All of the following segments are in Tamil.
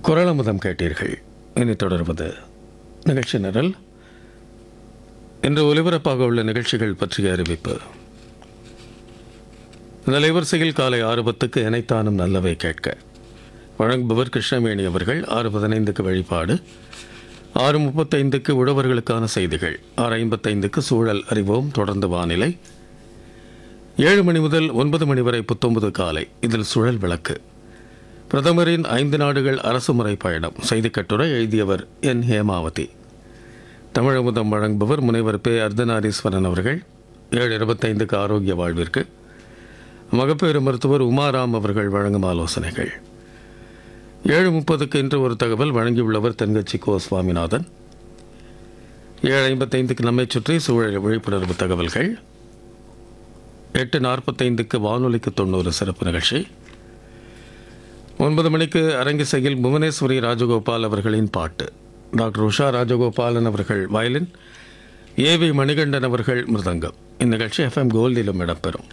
குரலமுதம் கேட்டீர்கள் இனி தொடர்வது நிகழ்ச்சி நிரல் இன்று ஒலிபரப்பாக உள்ள நிகழ்ச்சிகள் பற்றிய அறிவிப்பு இந்த அலைவரிசையில் காலை ஆறு பத்துக்கு இணைத்தானும் நல்லவை கேட்க வழங்குபவர் கிருஷ்ணவேணி அவர்கள் ஆறு பதினைந்துக்கு வழிபாடு ஆறு முப்பத்தைந்துக்கு உழவர்களுக்கான செய்திகள் ஆறு ஐம்பத்தைந்துக்கு சூழல் அறிவோம் தொடர்ந்து வானிலை ஏழு மணி முதல் ஒன்பது மணி வரை புத்தொன்பது காலை இதில் சுழல் விளக்கு பிரதமரின் ஐந்து நாடுகள் அரசுமுறை பயணம் செய்திக் கட்டுரை எழுதியவர் என் ஹேமாவதி தமிழமுதம் வழங்குபவர் முனைவர் பே அர்த்தநாரீஸ்வரன் அவர்கள் ஏழு இருபத்தைந்துக்கு ஆரோக்கிய வாழ்விற்கு மகப்பேறு மருத்துவர் உமாராம் அவர்கள் வழங்கும் ஆலோசனைகள் ஏழு முப்பதுக்கு இன்று ஒரு தகவல் வழங்கியுள்ளவர் தென்கட்சி கோ சுவாமிநாதன் ஏழு ஐம்பத்தைந்துக்கு நம்மை சுற்றி சூழல் விழிப்புணர்வு தகவல்கள் எட்டு நாற்பத்தைந்துக்கு வானொலிக்கு தொண்ணூறு சிறப்பு நிகழ்ச்சி ஒன்பது மணிக்கு அரங்கிசையில் புவனேஸ்வரி ராஜகோபால் அவர்களின் பாட்டு டாக்டர் உஷா ராஜகோபாலன் அவர்கள் வயலின் ஏவி மணிகண்டன் அவர்கள் மிருதங்கம் இந்நிகழ்ச்சி எஃப்எம் கோல்டிலும் இடம்பெறும்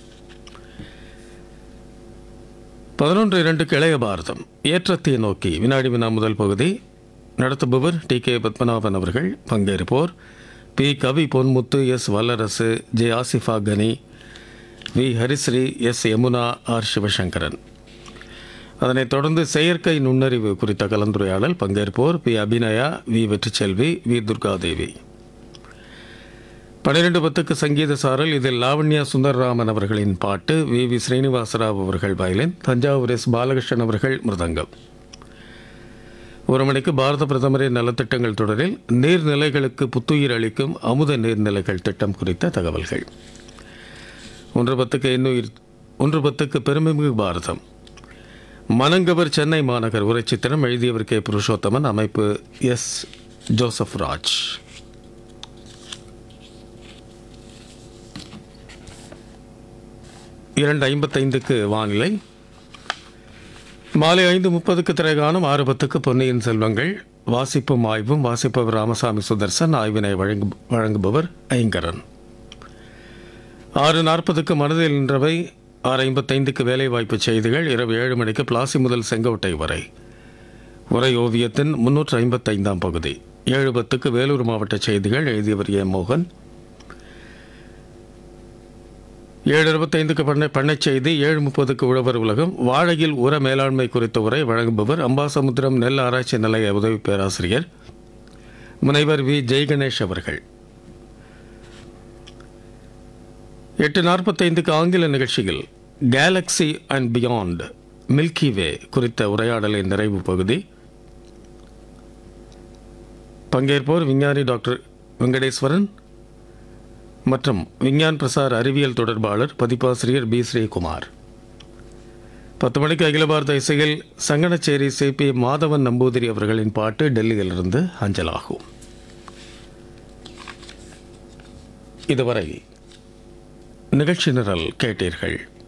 பதினொன்று இரண்டுக்கு இளைய பாரதம் ஏற்றத்தை நோக்கி வினாடி வினா முதல் பகுதி நடத்துபவர் டி கே பத்மநாபன் அவர்கள் பங்கேற்போர் P Kavi Ponmuthu S Vallarasu J Asifa Kani V Harisri S Yamuna R Sivasankaran அதனைத் தொடர்ந்து செயற்கை நுண்ணறிவு குறித்த கலந்துரையாடல் பங்கேற்போர் P Abhinaya V Vetriselvi V Durgadevi பன்னிரெண்டு பத்துக்கு சங்கீத சாரல் இதில் லாவண்யா சுந்தர்ராமன் அவர்களின் பாட்டு வி வி ஸ்ரீனிவாசராவ் அவர்கள் வயலின் தஞ்சாவூர் எஸ் பாலகிருஷ்ணன் அவர்கள் மிருதங்கம் ஒரு மணிக்கு பாரத பிரதமரின் நலத்திட்டங்கள் தொடரில் நீர்நிலைகளுக்கு புத்துயிர் அளிக்கும் அமுத நீர்நிலைகள் திட்டம் குறித்த தகவல்கள் ஒன்று பத்துக்கு இன்னுயிர் ஒன்று பத்துக்கு பெருமைமிகு பாரதம் மனங்கவர் சென்னை மாநகர் உரைச்சித்திரம் எழுதியவர் கே புருஷோத்தமன் அமைப்பு எஸ் ஜோசப் ராஜ் இரண்டு ஐம்பத்தைந்துக்கு வானிலை மாலை ஐந்து முப்பதுக்கு திரைகாணும் ஆறு பத்துக்கு பொன்னியின் செல்வங்கள் வாசிப்பும் ஆய்வும் வாசிப்பவர் ராமசாமி சுதர்சன் ஆய்வினை வழங்கு வழங்குபவர் ஐங்கரன் ஆறு நாற்பதுக்கு மனதில் நின்றவை ஆறு ஐம்பத்தைந்துக்கு வேலைவாய்ப்பு செய்திகள் இரவு ஏழு மணிக்கு பிளாசி முதல் செங்கோட்டை வரை உரை ஓவியத்தின் முன்னூற்று ஐம்பத்தைந்தாம் பகுதி ஏழு பத்துக்கு வேலூர் மாவட்ட செய்திகள் எழுதியவர் ஏ மோகன் ஏழு இருபத்தைந்துக்கு பண்ணை பண்ணைச் செய்தி ஏழு முப்பதுக்கு உழவர் உலகம் வாழையில் உர மேலாண்மை குறித்த உரை வழங்குபவர் அம்பாசமுத்திரம் நெல் ஆராய்ச்சி நிலைய உதவி பேராசிரியர் முனைவர் வி ஜெய்கணேஷ் அவர்கள் எட்டு நாற்பத்தைந்துக்கு ஆங்கில நிகழ்ச்சியில் galaxy and beyond milky way குறித்த உரையாடலின் நிறைவு பகுதி பங்கேற்போர் விஞ்ஞானி டாக்டர் வெங்கடேஸ்வரன் மற்றும் விஞ்ஞான் பிரசார் அறிவியல் தொடர்பாளர் பதிப்பாசிரியர் பி ஸ்ரீகுமார் பத்து மணிக்கு அகில பாரத இசையில் சங்கனச்சேரி சிபி மாதவன் நம்பூதிரி அவர்களின் பாட்டு டெல்லியிலிருந்து அஞ்சலாகும் இதுவரை நிகழ்ச்சி நிரல் கேட்டீர்கள்